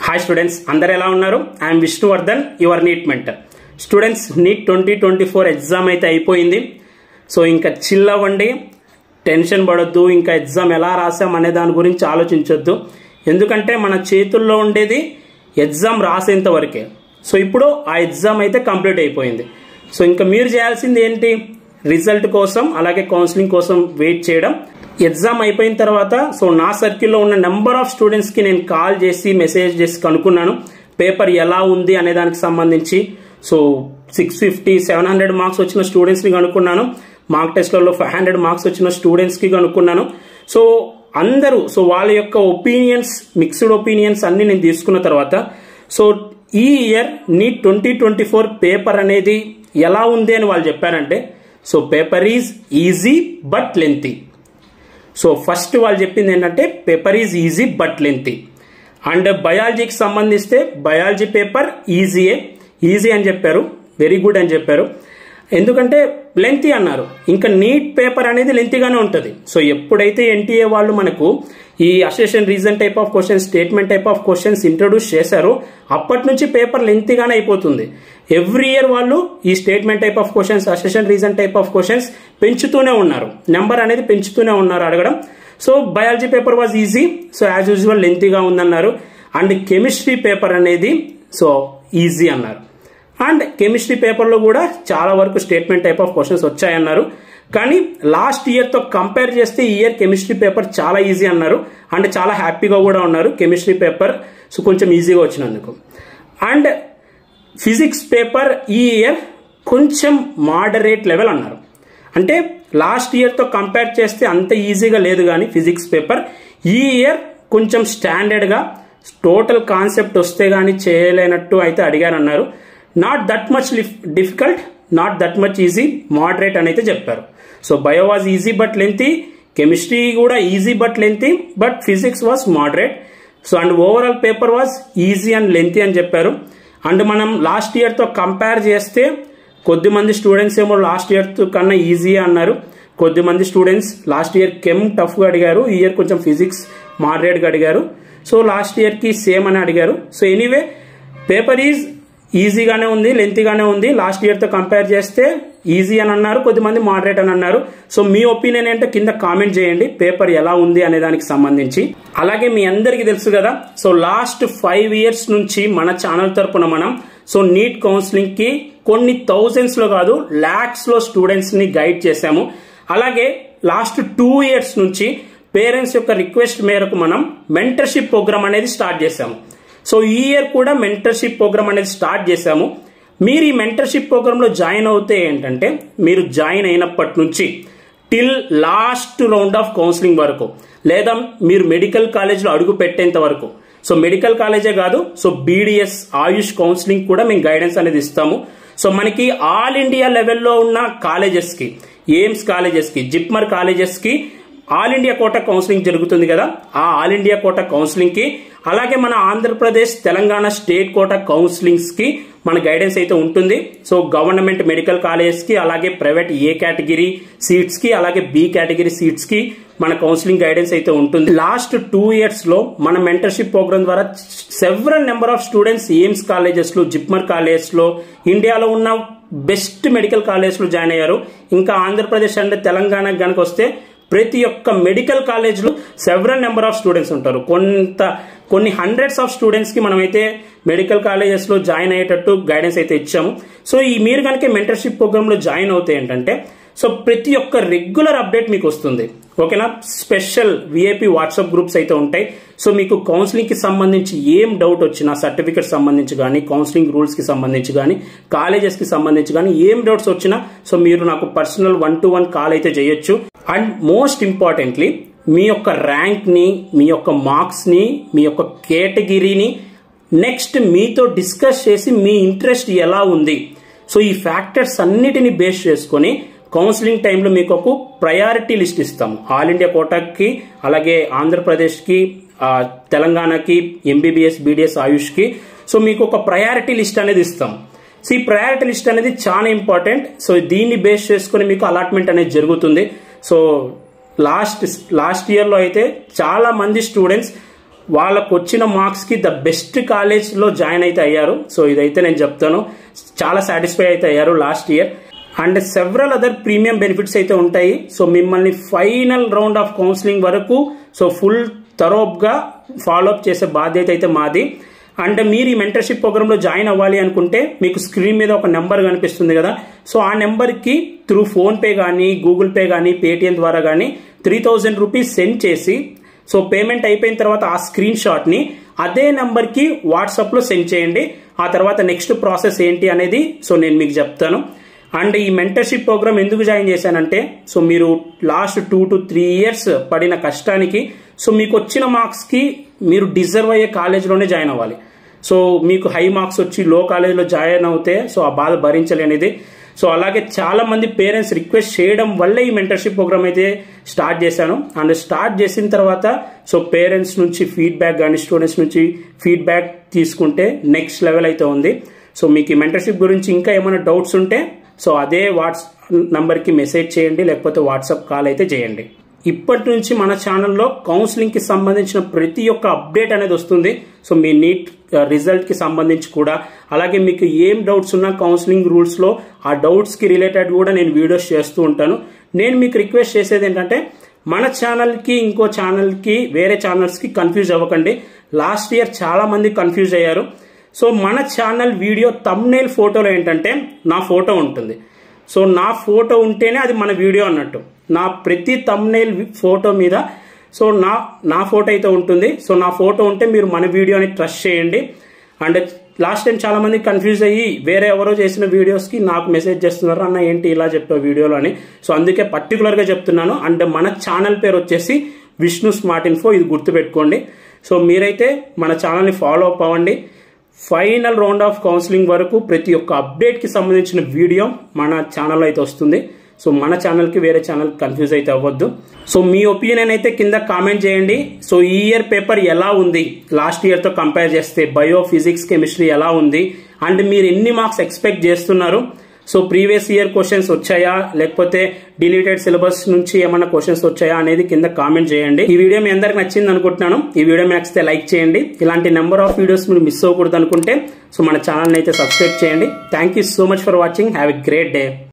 hi students అందరు ఎలా ఉన్నారు I'm Vishnuvardhan your NEET mentor students NEET twenty twenty four exam అయితే అయిపోయింది సో ఇంకా చిల్ అవ్వండి టెన్షన్ పడొద్దు ఇంకా ఎగ్జామ్ ఎలా రాసాం అనే దాని గురించి ఆలోచించొద్దు ఎందుకంటే మన చేతుల్లో ఉండేది ఎగ్జామ్ రాసేంత వరకే సో ఇప్పుడు ఆ ఎగ్జామ్ అయితే కంప్లీట్ అయిపోయింది సో ఇంకా మీరు చేయాల్సింది ఏంటి రిజల్ట్ కోసం అలాగే కౌన్సిలింగ్ కోసం వెయిట్ చేయడం ఎగ్జామ్ అయిపోయిన తర్వాత సో నా సర్కిల్లో ఉన్న నెంబర్ ఆఫ్ స్టూడెంట్స్కి నేను కాల్ చేసి మెసేజ్ చేసి కనుక్కున్నాను పేపర్ ఎలా ఉంది అనే దానికి సంబంధించి so six fifty seven hundred marks వచ్చిన స్టూడెంట్స్ని కనుక్కున్నాను మార్క్ టెస్ట్లలో ఫైవ్ హండ్రెడ్ మార్క్స్ వచ్చిన స్టూడెంట్స్కి కనుక్కున్నాను సో అందరూ సో వాళ్ళ యొక్క ఒపీనియన్స్ మిక్స్డ్ ఒపీనియన్స్ అన్ని నేను తీసుకున్న తర్వాత సో ఈ year NEET twenty twenty four paper అనేది ఎలా ఉంది అని వాళ్ళు చెప్పారంటే so paper is easy but lengthy so first వాళ్ళు చెప్పింది ఏంటంటే paper is easy but lengthy and బయాలజీకి సంబంధిస్తే బయాలజీ పేపర్ ఈజీయే ఈజీ అని చెప్పారు వెరీ గుడ్ అని చెప్పారు ఎందుకంటే లెంతీ అన్నారు ఇంకా నీట్ పేపర్ అనేది లెంతీగానే ఉంటుంది సో ఎప్పుడైతే ఎన్టీఏ వాళ్ళు మనకు ఈ assertion reason type of questions statement type of questions introduce చేశారో అప్పటి నుంచి పేపర్ లెంతీగానే అయిపోతుంది ఎవ్రీ ఇయర్ వాళ్ళు ఈ statement type of questions assertion reason type of questions పెంచుతూనే ఉన్నారు నెంబర్ అనేది పెంచుతూనే ఉన్నారు అడగడం so biology paper was easy so as usual లెంతీగా ఉందన్నారు అండ్ కెమిస్ట్రీ పేపర్ అనేది సో ఈజీ అన్నారు అండ్ కెమిస్ట్రీ పేపర్లో కూడా చాలా వరకు స్టేట్మెంట్ టైప్ ఆఫ్ క్వశ్చన్స్ వచ్చాయన్నారు కానీ లాస్ట్ ఇయర్తో కంపేర్ చేస్తే ఈ ఇయర్ కెమిస్ట్రీ పేపర్ చాలా ఈజీ అన్నారు అండ్ చాలా హ్యాపీగా కూడా ఉన్నారు కెమిస్ట్రీ పేపర్ సో కొంచెం ఈజీగా వచ్చినందుకు అండ్ ఫిజిక్స్ పేపర్ ఈ ఇయర్ కొంచెం మోడరేట్ లెవెల్ అన్నారు అంటే లాస్ట్ ఇయర్తో కంపేర్ చేస్తే అంత ఈజీగా లేదు కానీ ఫిజిక్స్ పేపర్ ఈ ఇయర్ కొంచెం స్టాండర్డ్గా టోటల్ కాన్సెప్ట్ వస్తే కానీ చేయలేనట్టు అయితే అడిగారన్నారు not that much difficult not that much easy moderate అని అయితే చెప్పారు so bio was easy but lengthy chemistry కూడా easy but lengthy but physics was moderate so and overall paper was easy and lengthy అని చెప్పారు and మనం last ఇయర్తో compare చేస్తే కొద్దిమంది స్టూడెంట్స్ ఏమో లాస్ట్ ఇయర్ కన్నా ఈజీ అన్నారు కొద్దిమంది స్టూడెంట్స్ లాస్ట్ ఇయర్ కెమ్ టఫ్గా అడిగారు ఈ ఇయర్ కొంచెం ఫిజిక్స్ మోడరేట్గా అడిగారు సో లాస్ట్ ఇయర్కి సేమ్ అని అడిగారు సో ఎనీవే పేపర్ ఈజ్ ఈజీగానే ఉంది లెంతీగానే ఉంది లాస్ట్ ఇయర్తో కంపేర్ చేస్తే ఈజీ అని అన్నారు కొద్దిమంది మోడరేట్ అని అన్నారు సో మీ ఒపీనియన్ ఏంటో కింద కామెంట్ చేయండి పేపర్ ఎలా ఉంది అనే దానికి సంబంధించి అలాగే మీ అందరికీ తెలుసు కదా సో లాస్ట్ ఫైవ్ ఇయర్స్ నుంచి మన ఛానల్ తరపున మనం సో నీట్ కౌన్సిలింగ్ కి కొన్ని థౌజండ్స్ లో కాదు లాక్స్ లో స్టూడెంట్స్ ని గైడ్ చేశాము అలాగే లాస్ట్ టూ ఇయర్స్ నుంచి పేరెంట్స్ యొక్క రిక్వెస్ట్ మేరకు మనం మెంటర్షిప్ ప్రోగ్రామ్ అనేది స్టార్ట్ చేశాము సో ఈ ఇయర్ కూడా మెంటర్షిప్ ప్రోగ్రామ్ అనేది స్టార్ట్ చేశాము మీరు ఈ మెంటర్షిప్ ప్రోగ్రాంలో జాయిన్ అవుతే ఏంటంటే మీరు జాయిన్ అయినప్పటి నుంచి till last round of counselling వరకు లేదా మీరు మెడికల్ కాలేజ్లో అడుగు పెట్టేంత వరకు సో మెడికల్ కాలేజే కాదు సో బీడిఎస్ ఆయుష్ కౌన్సిలింగ్ కూడా మేము గైడెన్స్ అనేది ఇస్తాము సో మనకి ఆల్ ఇండియా లెవెల్లో ఉన్న కాలేజెస్కి ఎయిమ్స్ కాలేజెస్కి జిప్మర్ కాలేజెస్కి ఆల్ ఇండియా కోట కౌన్సిలింగ్ జరుగుతుంది కదా ఆ ఆల్ ఇండియా కోట కౌన్సిలింగ్ కి అలాగే మన Andhra Pradesh Telangana state quota counsellings కి మన గైడెన్స్ అయితే ఉంటుంది సో గవర్నమెంట్ మెడికల్ కాలేజెస్ కి అలాగే ప్రైవేట్ ఏ కేటగిరీ సీట్స్ కి అలాగే బి కేటగిరీ సీట్స్ కి మన కౌన్సిలింగ్ గైడెన్స్ అయితే ఉంటుంది లాస్ట్ టూ ఇయర్స్ లో మన మెంటర్షిప్ ప్రోగ్రామ్ ద్వారా several number of students AIIMS colleges లో జిప్మర్ కాలేజెస్ లో ఇండియాలో ఉన్న బెస్ట్ మెడికల్ కాలేజెస్ లో జాయిన్ అయ్యారు ఇంకా ఆంధ్రప్రదేశ్ అండ్ తెలంగాణ కనుక వస్తే ప్రతి ఒక్క మెడికల్ కాలేజ్లో సెవరల్ నెంబర్ ఆఫ్ స్టూడెంట్స్ ఉంటారు కొంత కొన్ని హండ్రెడ్స్ ఆఫ్ స్టూడెంట్స్కి మనమైతే మెడికల్ కాలేజెస్లో జాయిన్ అయ్యేటట్టు గైడెన్స్ అయితే ఇచ్చాము సో ఈ మీరు కనుక మెంటర్షిప్ ప్రోగ్రాంలో జాయిన్ అవుతే ఏంటంటే సో ప్రతి ఒక్క రెగ్యులర్ అప్డేట్ మీకు వస్తుంది ఓకేనా స్పెషల్ విఐపి వాట్సాప్ గ్రూప్స్ అయితే ఉంటాయి సో మీకు కౌన్సిలింగ్కి సంబంధించి ఏం డౌట్ వచ్చినా సర్టిఫికేట్ సంబంధించి కానీ కౌన్సిలింగ్ రూల్స్కి సంబంధించి కానీ కాలేజెస్కి సంబంధించి కానీ ఏం డౌట్స్ వచ్చినా సో మీరు నాకు personal one to one call అయితే చేయొచ్చు అండ్ మోస్ట్ ఇంపార్టెంట్లీ మీ యొక్క ర్యాంక్ని మీ యొక్క మార్క్స్ని మీ యొక్క కేటగిరీని నెక్స్ట్ మీతో డిస్కస్ చేసి మీ ఇంట్రెస్ట్ ఎలా ఉంది సో ఈ ఫ్యాక్టర్స్ అన్నిటిని బేస్ చేసుకొని కౌన్సిలింగ్ టైంలో మీకు ఒక ప్రయారిటీ లిస్ట్ ఇస్తాము ఆల్ ఇండియా కోటాకి అలాగే ఆంధ్రప్రదేశ్కి తెలంగాణకి ఎంబీబీఎస్ బీడిఎస్ ఆయుష్కి సో మీకు ఒక ప్రయారిటీ లిస్ట్ అనేది ఇస్తాం సో ఈ ప్రయారిటీ లిస్ట్ అనేది చాలా ఇంపార్టెంట్ సో దీన్ని బేస్ చేసుకుని మీకు అలాట్మెంట్ అనేది జరుగుతుంది సో లాస్ట్ లాస్ట్ ఇయర్లో అయితే చాలా మంది స్టూడెంట్స్ వాళ్ళకు వచ్చిన మార్క్స్కి ద బెస్ట్ కాలేజ్లో జాయిన్ అయితే అయ్యారు సో ఇదైతే నేను చెప్తాను చాలా సాటిస్ఫై అయితే అయ్యారు last year and several other premium benefits అయితే ఉంటాయి సో మిమ్మల్ని ఫైనల్ రౌండ్ ఆఫ్ కౌన్సిలింగ్ వరకు సో ఫుల్ గా ఫాలో అప్ చేసే బాధ్యత అయితే మాది అండ్ మీరు ఈ మెంటర్షిప్ ప్రోగ్రామ్ లో జాయిన్ అవ్వాలి అనుకుంటే మీకు స్క్రీన్ మీద ఒక నెంబర్ కనిపిస్తుంది కదా సో ఆ నెంబర్ కి త్రూ ఫోన్ పే కానీ గూగుల్ పే కానీ పేటిఎం ద్వారా కానీ త్రీ థౌజండ్ రూపీస్ సెండ్ చేసి సో పేమెంట్ అయిపోయిన తర్వాత ఆ స్క్రీన్ షాట్ ని అదే నెంబర్ కి వాట్సాప్ లో సెండ్ చేయండి ఆ తర్వాత నెక్స్ట్ ప్రాసెస్ ఏంటి అనేది సో నేను మీకు చెప్తాను అండ్ ఈ మెంటర్షిప్ ప్రోగ్రామ్ ఎందుకు జాయిన్ చేశానంటే సో మీరు last two to three years పడిన కష్టానికి సో మీకు వచ్చిన మార్క్స్ కి మీరు డిజర్వ్ అయ్యే కాలేజ్లోనే జాయిన్ అవ్వాలి సో మీకు హై మార్క్స్ వచ్చి లో కాలేజ్లో జాయిన్ అవుతే సో ఆ బాధ భరించలేనిది సో అలాగే చాలా మంది పేరెంట్స్ రిక్వెస్ట్ చేయడం వల్లే ఈ మెంటర్షిప్ ప్రోగ్రామ్ అయితే స్టార్ట్ చేశాను అండ్ స్టార్ట్ చేసిన తర్వాత సో పేరెంట్స్ నుంచి ఫీడ్బ్యాక్ కానీ స్టూడెంట్స్ నుంచి ఫీడ్బ్యాక్ తీసుకుంటే నెక్స్ట్ లెవెల్ అయితే ఉంది సో మీకు ఈ మెంటర్షిప్ గురించి ఇంకా ఏమైనా డౌట్స్ ఉంటే సో అదే వాట్స్ నంబర్కి మెసేజ్ చేయండి లేకపోతే వాట్సాప్ కాల్ అయితే చేయండి ఇప్పటి నుంచి మన ఛానల్లో కౌన్సిలింగ్ కి సంబంధించిన ప్రతి ఒక్క అప్డేట్ అనేది వస్తుంది సో మీ నీట్ రిజల్ట్ కి సంబంధించి కూడా అలాగే మీకు ఏం డౌట్స్ ఉన్నా కౌన్సిలింగ్ రూల్స్ లో ఆ డౌట్స్ కి రిలేటెడ్ కూడా నేను వీడియోస్ చేస్తూ ఉంటాను నేను మీకు రిక్వెస్ట్ చేసేది ఏంటంటే మన ఛానల్ కి ఇంకో ఛానల్ కి వేరే ఛానల్స్ కి కన్ఫ్యూజ్ అవ్వకండి లాస్ట్ ఇయర్ చాలా మంది కన్ఫ్యూజ్ అయ్యారు సో మన ఛానల్ వీడియో తమ్నేల్ ఫోటోలో ఏంటంటే నా ఫోటో ఉంటుంది సో నా ఫోటో ఉంటేనే అది మన వీడియో అన్నట్టు నా ప్రతి తమ్నేల్ ఫోటో మీద సో నా నా ఫోటో అయితే ఉంటుంది సో నా ఫోటో ఉంటే మీరు మన వీడియోని ట్రస్ట్ చేయండి అండ్ లాస్ట్ టైం చాలా మంది కన్ఫ్యూజ్ అయ్యి వేరే ఎవరో చేసిన వీడియోస్కి నాకు మెసేజ్ చేస్తున్నారు అన్న ఏంటి ఇలా చెప్పావు వీడియోలో అని సో అందుకే పర్టికులర్గా చెప్తున్నాను అండ్ మన ఛానల్ పేరు వచ్చేసి విష్ణు స్మార్ట్ ఇన్ఫో ఇది గుర్తుపెట్టుకోండి సో మీరైతే మన ఛానల్ని ఫాలో అప్ అవ్వండి ఫైనల్ రౌండ్ ఆఫ్ కౌన్సిలింగ్ వరకు ప్రతి ఒక్క అప్డేట్కి సంబంధించిన వీడియో మన ఛానల్లో అయితే వస్తుంది సో మన ఛానల్కి వేరే ఛానల్ కన్ఫ్యూజ్ అయితే అవ్వద్దు సో మీ ఒపీనియన్ అయితే కింద కామెంట్ చేయండి సో ఈ ఇయర్ పేపర్ ఎలా ఉంది లాస్ట్ ఇయర్తో కంపేర్ చేస్తే బయో ఫిజిక్స్ కెమిస్ట్రీ ఎలా ఉంది అండ్ మీరు ఎన్ని మార్క్స్ ఎక్స్పెక్ట్ చేస్తున్నారు సో ప్రీవియస్ ఇయర్ క్వశ్చన్స్ వచ్చాయా లేకపోతే డిలీటెడ్ సిలబస్ నుంచి ఏమైనా క్వశ్చన్స్ వచ్చాయా అనేది కింద కామెంట్ చేయండి ఈ వీడియో మీ అందరికి నచ్చింది అనుకుంటున్నాను ఈ వీడియో మీ నచ్చితే లైక్ చేయండి ఇలాంటి నెంబర్ ఆఫ్ వీడియోస్ మీరు మిస్ అవ్వకూడదు అనుకుంటే సో మన ఛానల్ని అయితే సబ్స్క్రైబ్ చేయండి thank you so much for watching have a great day